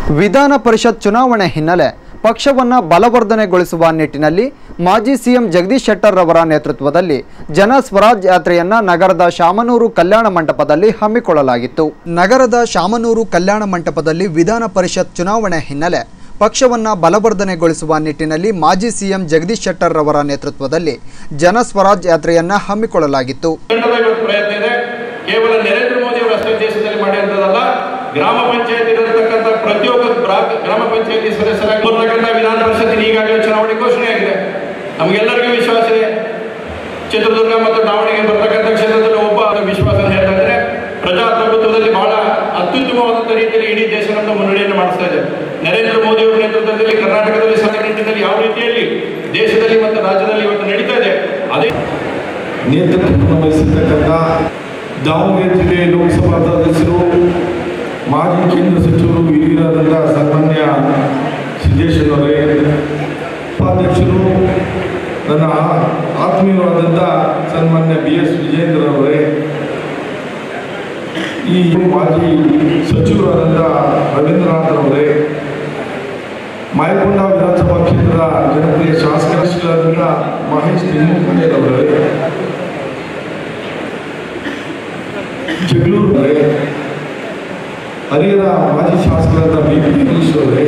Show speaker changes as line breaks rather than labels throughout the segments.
ವಿಧಾನ ಪರಿಷತ್ ಚುನಾವಣೆ ಹಿನ್ನೆಲೆ ಪಕ್ಷವನ್ನು ಬಲವರ್ಧನೆಗೊಳಿಸುವ ನಿಟ್ಟಿನಲ್ಲಿ ಮಾಜಿ ಸಿಎಂ ಜಗದೀಶ್ ಶೆಟ್ಟರ್ ರವರ ನೇತೃತ್ವದಲ್ಲಿ ಜನ ಸ್ವರಾಜ್ ಯಾತ್ರೆಯನ್ನ ನಗರದ ಶಾಮನೂರು ಕಲ್ಯಾಣ ಮಂಟಪದಲ್ಲಿ ಹಮ್ಮಿಕೊಳ್ಳಲಾಗಿತ್ತು ನಗರದ ಶಾಮನೂರು ಕಲ್ಯಾಣ ಮಂಟಪದಲ್ಲಿ ವಿಧಾನ ಪರಿಷತ್ ಚುನಾವಣೆ ಹಿನ್ನೆಲೆ ಪಕ್ಷವನ್ನ ಬಲವರ್ಧನೆಗೊಳಿಸುವ ನಿಟ್ಟಿನಲ್ಲಿ ಮಾಜಿ ಸಿಎಂ ಜಗದೀಶ್ ಶೆಟ್ಟರ್ ರವರ ನೇತೃತ್ವದಲ್ಲಿ ಜನ ಸ್ವರಾಜ್ ಯಾತ್ರೆಯನ್ನ ಹಮ್ಮಿಕೊಳ್ಳಲಾಗಿತ್ತು
ತಂಡದ ಇವತ್ತು ಪ್ರಯತ್ನ ಇದೆ ಕೇವಲ ನರೇಂದ್ರ ಮೋದಿ ಅವರು ಅಷ್ಟೇ ದೇಶದಲ್ಲಿ ಮಾಡಿರುವುದಲ್ಲ ಗ್ರಾಮ ಪಂಚಾಯತ್ ಇರತಕ್ಕಂಥ ಪ್ರತಿಯೊಬ್ಬ ಗ್ರಾ- ಗ್ರಾಮ ಪಂಚಾಯತಿ ಸದಸ್ಯರಾಗಿ ಬರ್ತಕ್ಕಂಥ ವಿಧಾನ ಪರಿಷತ್ತಿನ ಈಗಾಗಲೇ ಚುನಾವಣೆ ಘೋಷಣೆ ಆಗಿದೆ ನಮಗೆಲ್ಲರಿಗೂ ವಿಶ್ವಾಸ ಇದೆ ಚಿತ್ರದುರ್ಗ ಮತ್ತು ದಾವಣಗೆರೆ ಬರ್ತಕ್ಕಂಥ ಕ್ಷೇತ್ರದಲ್ಲಿ ಒಬ್ಬ ವಿಶ್ವಾಸ ಹೇಳ್ತಾ ಇದ್ದಾರೆ ಪ್ರಜಾಪ್ರಭುತ್ವದಲ್ಲಿ ಬಹಳ ಅತ್ಯುತ್ತಮವಾದಂಥ ರೀತಿಯಲ್ಲಿ ಇಡೀ ದೇಶ ನಮ್ಮ ಮುನ್ನಡೆಯನ್ನು ಮಾಡಿಸ್ತಾ ಇದೆ ನರೇಂದ್ರ ಮೋದಿ ಅವರ ನೇತೃತ್ವದಲ್ಲಿ ಕರ್ನಾಟಕದಲ್ಲಿ ಸಹ ನಿಟ್ಟಿನಲ್ಲಿ ಯಾವ ರೀತಿಯಲ್ಲಿ ದೇಶದಲ್ಲಿ ಮತ್ತು ರಾಜ್ಯದಲ್ಲಿ ಇವತ್ತು ನಡೀತಾ ಇದೆ ಅದೇ
ನೇತೃತ್ವವನ್ನು ವಹಿಸಿರ್ತಕ್ಕಂಥ ದಾವಣಗೆರೆ ಜಿಲ್ಲೆ ಲೋಕಸಭಾ ಸದಸ್ಯರು ಮಾಜಿ ಕೇಂದ್ರ ಸಚಿವರು ಹಿರಿಯರಾದಂಥ ಸನ್ಮಾನ್ಯ ಸಿದ್ದೇಶ್ವರವರೇ ಉಪಾಧ್ಯಕ್ಷರು ನನ್ನ ಆ- ಆತ್ಮೀಯರಾದಂಥ ಸನ್ಮಾನ್ಯ ಬಿ ಎಸ್ ವಿಜೇಂದ್ರ ಅವರೇ ಈ ಮಾಜಿ ಸಚಿವರಾದಂಥ ರವೀಂದ್ರನಾಥರವರೇ ಮಾಯಕೊಂಡ ವಿಧಾನಸಭಾ ಕ್ಷೇತ್ರದ ಜನಪ್ರಿಯ ಶಾಸಕರಾದಂಥ ಮಹೇಶ್ ತೆಂಗಿನಕಾಯಿರವರೇ ಜಗಳೂರವರೇ ಹರಿಹರ ಮಾಜಿ ಶಾಸಕರಾದ ಬಿ ಪಿ ಗಿರೀಶ್ ಅವರೇ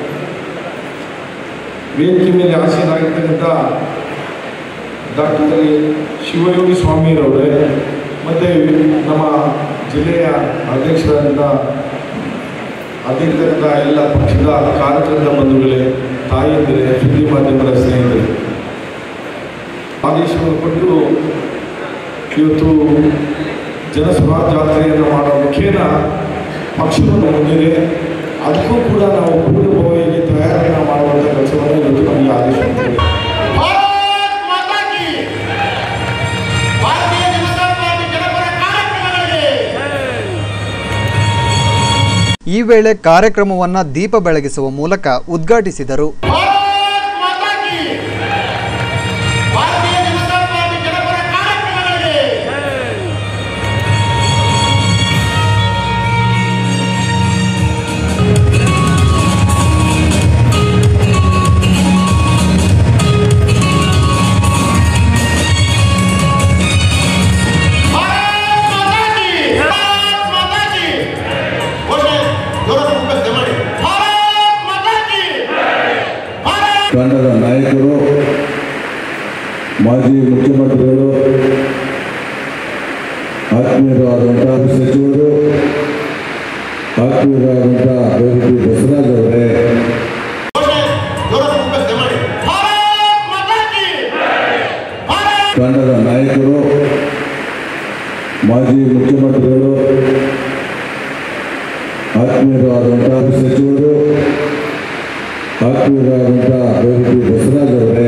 ವೇದಿಕೆ ಮೇಲೆ ಆಸೀನಾಗಿರ್ತಕ್ಕಂಥ ಡಾಕ್ಟರ್ ಶಿವಯೋಗಿ ಸ್ವಾಮಿರವರೇ ಮತ್ತು ನಮ್ಮ ಜಿಲ್ಲೆಯ ಅಧ್ಯಕ್ಷರಾದಂಥ ಅಧ್ಯಕ್ಷರಾದ ಎಲ್ಲ ಪಕ್ಷದ ಕಾರ್ಯಕರ್ತ ಬಂಧುಗಳೇ ತಾಯಿಯಂದರೆ ಸುದ್ದಿ ಮಾಧ್ಯಮದ ಸ್ನೇಹಿತರೆ ಆದೇಶವನ್ನು ಕೊಟ್ಟು ಇವತ್ತು ಜನಸ್ವರಾಜ್ ಯಾತ್ರೆಯನ್ನು ಮಾಡೋ ಮುಖೇನ ಪಕ್ಷವನ್ನು ಹೊಂದಿದೆ ಅದಕ್ಕೂ ಕೂಡ ನಾವು ಪೂರ್ವಭಾವಿಯಾಗಿ ತಯಾರಿಯನ್ನು ಮಾಡುವಂಥ ಕೆಲಸವನ್ನು ಇವತ್ತು ನಮಗೆ ಆದೇಶ ಮಾಡಿದೆ
ಭಾರತ್ ಮಾತಾ ಕಿ ಭಾರತೀಯ ಜನತಾ ಪಾರ್ಟಿ ಜನಪರ ಕಾರ್ಯಕ್ರಮಗಳಿಗೆ
ಈ ವೇಳೆ ಕಾರ್ಯಕ್ರಮವನ್ನ ದೀಪ ಬೆಳಗಿಸುವ ಮೂಲಕ ಉದ್ಘಾಟಿಸಿದರು
ಭಾರತ್ ಮಾತಾ ಕಿ ಭಾರತೀಯ ಜನತಾ ಪಾರ್ಟಿ ಜನಪರ ಕಾರ್ಯಕ್ರಮಗಳಿಗೆ ಭಾರತ್ ಮಾತಾ ಕಿ ಭಾರತ್ ಮಾತಾ ಕಿ ಘೋಷಣೆ ಜೋರಾಗಿ ಮುಖಸ್ಥೆ ಮಾಡಿ ಭಾರತ್ ಮಾತಾ ಕಿ ಭಾರತ್
ತಂಡದ ನಾಯಕರು ಮಾಜಿ ಮುಖ್ಯಮಂತ್ರಿಗಳು ಆತ್ಮೀಯರಾದಂಥ ಸಚಿವರು ಆತ್ಮೀಯರಾದಂಥ ಬೈರತಿ ಬಸವರಾಜ್ ಅವರೇ
ಘೋಷಣೆ ಜೋರಾಗಿ ಮುಖಸ್ಥೆ ಮಾಡಿ ಭಾರತ್ ಮಾತಾ ಕಿ ಭಾರತ್
ತಂಡದ ನಾಯಕರು ಮಾಜಿ ಮುಖ್ಯಮಂತ್ರಿಗಳು ಆತ್ಮೀಯರಾದಂಥ ಸಚಿವರು ಆತ್ಮೀಯರಾದಂಥ ಬೈರತಿ ಬಸವರಾಜ್ ಅವರೇ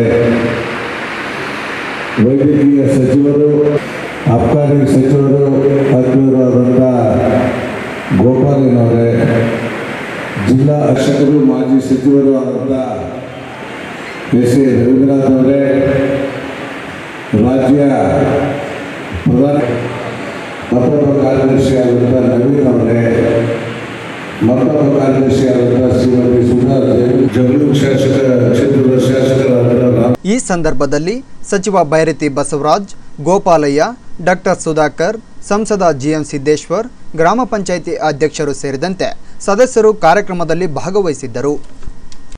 ವೈದ್ಯಕೀಯ ಸಚಿವರು ಅಬ್ಕಾರಿ ಸಚಿವರು ಆತ್ಮೀಯರಾದಂಥ ಗೋಪಾಲನವರೇ ಜಿಲ್ಲಾ ಅರ್ಚಕರು ಮಾಜಿ ಸಚಿವರು ಆದಂಥ ಎಸ್ ಎ ರವೀಂದ್ರನಾಥ್ ಅವರೇ ರಾಜ್ಯ ಪ್ರಧಾನ ಮತ್ತೊಬ್ಬ ಕಾರ್ಯದರ್ಶಿಯಾದಂಥ ನವೀನ್ ಅವರೇ ಮತ್ತೊಬ್ಬ ಕಾರ್ಯದರ್ಶಿಯಾದಂಥ ಶ್ರೀಮತಿ ಸುಧಾ ಜಗಳೂರು ಶಾಸಕ ಕ್ಷೇತ್ರದ ಶಾಸಕರಾದ ರಾಮ್
ಈ ಸಂದರ್ಭದಲ್ಲಿ ಸಚಿವ ಬೈರತಿ ಬಸವರಾಜ್ ಗೋಪಾಲಯ್ಯ ಡಾಕ್ಟರ್ ಸುಧಾಕರ್ ಸಂಸದ ಜಿಎಂ ಸಿದ್ದೇಶ್ವರ್ ಗ್ರಾಮ ಪಂಚಾಯಿತಿ ಅಧ್ಯಕ್ಷರು ಸೇರಿದಂತೆ ಸದಸ್ಯರು ಕಾರ್ಯಕ್ರಮದಲ್ಲಿ ಭಾಗವಹಿಸಿದ್ದರು